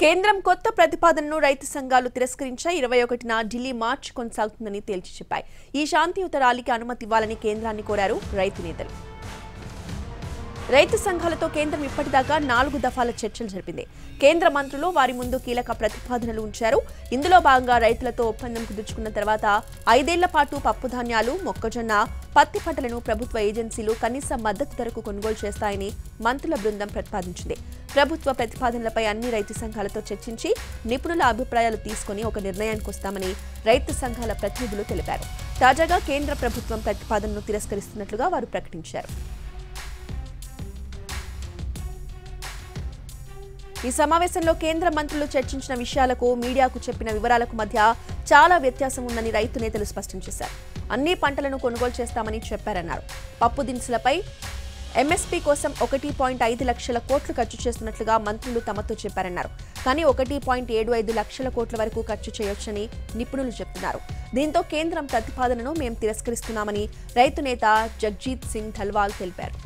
కేంద్రం కొత్త ప్రతిపాదనను రైతు సంఘాలు తిరస్కరించా ఇరవై ఒకటిన ఢిల్లీ మార్చ్ కొనసాగుతుందని తేల్చి చెప్పాయి ఈ శాంతియుత ర్యాలీకి అనుమతి ఇవ్వాలని కేంద్రాన్ని కోరారు రైతు నేతలు రైతు సంఘాలతో కేంద్రం ఇప్పటిదాకా నాలుగు దఫాల చర్చలు జరిపింది కేంద్ర మంత్రులు వారి ముందు కీలక ప్రతిపాదనలు ఉంచారు ఇందులో భాగంగా రైతులతో ఒప్పందం కుదుర్చుకున్న తర్వాత ఐదేళ్ల పాటు పప్పు ధాన్యాలు మొక్కజొన్న పత్తి పంటలను ప్రభుత్వ ఏజెన్సీలు కనీస మద్దతు ధరకు కొనుగోలు చేస్తాయని మంత్రుల బృందం ప్రతిపాదించింది ప్రభుత్వ ప్రతిపాదనలపై అన్ని రైతు సంఘాలతో చర్చించి నిపుణుల అభిప్రాయాలు తీసుకుని ఒక నిర్ణయానికి వస్తామని రైతు సంఘాల ప్రతినిధులు తెలిపారు తాజాగా కేంద్ర ప్రభుత్వం ప్రతిపాదనను తిరస్కరిస్తున్నట్లుగా వారు ప్రకటించారు ఈ సమావేశంలో కేంద్ర మంత్రులు చర్చించిన విషయాలకు మీడియాకు చెప్పిన వివరాలకు మధ్య చాలా వ్యత్యాసం ఉందని రైతు నేతలు స్పష్టం చేశారు అన్ని పంటలను కొనుగోలు చేస్తామని చెప్పారన్నారు పప్పు దినుసులపై ఎంఎస్పీ కోసం ఒకటి పాయింట్ ఐదు లక్షల కోట్లు ఖర్చు చేస్తున్నట్లుగా మంత్రులు తమతో చెప్పారన్నారు కానీ ఒకటి పాయింట్ ఏడు ఐదు లక్షల కోట్ల వరకు ఖర్చు చేయొచ్చని నిపుణులు చెప్తున్నారు దీంతో కేంద్రం ప్రతిపాదనను మేం తిరస్కరిస్తున్నామని రైతు నేత జగ్జీత్ సింగ్ ఢల్వాల్ తెలిపారు